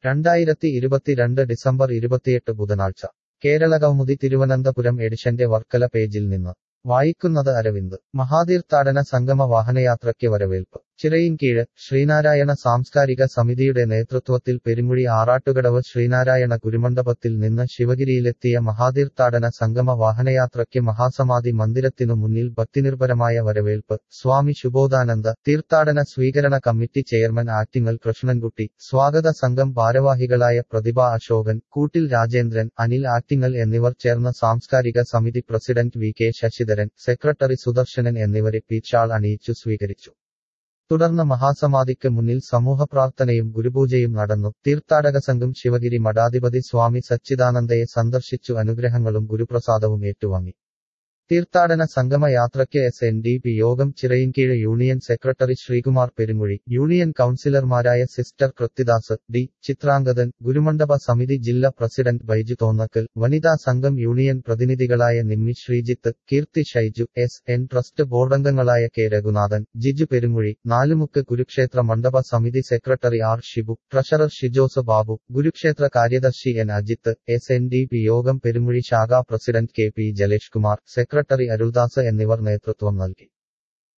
രണ്ടായിരത്തി ഇരുപത്തിരണ്ട് ഡിസംബർ ഇരുപത്തിയെട്ട് ബുധനാഴ്ച കേരളകൗമുദി തിരുവനന്തപുരം എഡിഷന്റെ വർക്കല പേജിൽ നിന്ന് വായിക്കുന്നത് അരവിന്ദ് മഹാതീർത്ഥാടന സംഗമ വാഹനയാത്രയ്ക്ക് വരവേൽപ്പ് ചിറയിൻകീഴ് ശ്രീനാരായണ സാംസ്കാരിക സമിതിയുടെ നേതൃത്വത്തിൽ പെരുമുഴി ആറാട്ടുകടവ് ശ്രീനാരായണ ഗുരുമണ്ഡപത്തിൽ നിന്ന് ശിവഗിരിയിലെത്തിയ മഹാതീർത്ഥാടന സംഗമ വാഹനയാത്രയ്ക്ക് മഹാസമാധി മന്ദിരത്തിനു മുന്നിൽ ഭക്തിനിർഭരമായ വരവേൽപ്പ് സ്വാമി ശുഭോദാനന്ദ തീർത്ഥാടന സ്വീകരണ കമ്മിറ്റി ചെയർമാൻ ആറ്റിങ്ങൽ കൃഷ്ണൻകുട്ടി സ്വാഗത സംഘം ഭാരവാഹികളായ പ്രതിഭ അശോകൻ കൂട്ടിൽ രാജേന്ദ്രൻ അനിൽ ആറ്റിങ്ങൽ എന്നിവർ ചേർന്ന സാംസ്കാരിക സമിതി president V K Sasidharan secretary Sudarsanan എന്നിവരെ പീച്ചാൾ അണിയിച്ചു സ്വീകരിച്ചു തുടർന്ന് മഹാസമാധിക്ക് മുന്നിൽ സമൂഹ പ്രാർത്ഥനയും ഗുരുപൂജയും നടന്നു തീർത്ഥാടക സംഘം ശിവഗിരി മഠാധിപതി സ്വാമി സച്ചിദാനന്ദയെ സന്ദർശിച്ചു അനുഗ്രഹങ്ങളും ഗുരുപ്രസാദവും ഏറ്റുവാങ്ങി തീർത്ഥാടന സംഗമ യാത്രയ്ക്ക് എസ് എൻ ഡി പി യോഗം Chirayinkeezhu union secretary Sreekumar Perumuzhi union കൌൺസിലർമാരായ സിസ്റ്റർ കൃത്തിദാസ് ഡി ചിത്രാംഗതൻ ഗുരുമണ്ഡപ സമിതി ജില്ലാ പ്രസിഡന്റ് ബൈജു തോന്നക്കൽ വനിതാ സംഘം യൂണിയൻ പ്രതിനിധികളായ Nimmi Sreejith Keerthi Shaiju S N trust ബോർഡംഗങ്ങളായ കെ രഘുനാഥൻ ജിജു പെരുമുഴി നാലുമുക്ക് കുരുക്ഷേത്ര മണ്ഡപ സമിതി secretary R Shibu treasurer Shijos Babu Kurukshetra കാര്യദർശി N Ajith S N D P യോഗം പെരുമുഴി ശാഖാ president K P Jalesh Kumar secretary Aruldas എന്നിവർ നേതൃത്വം നൽകി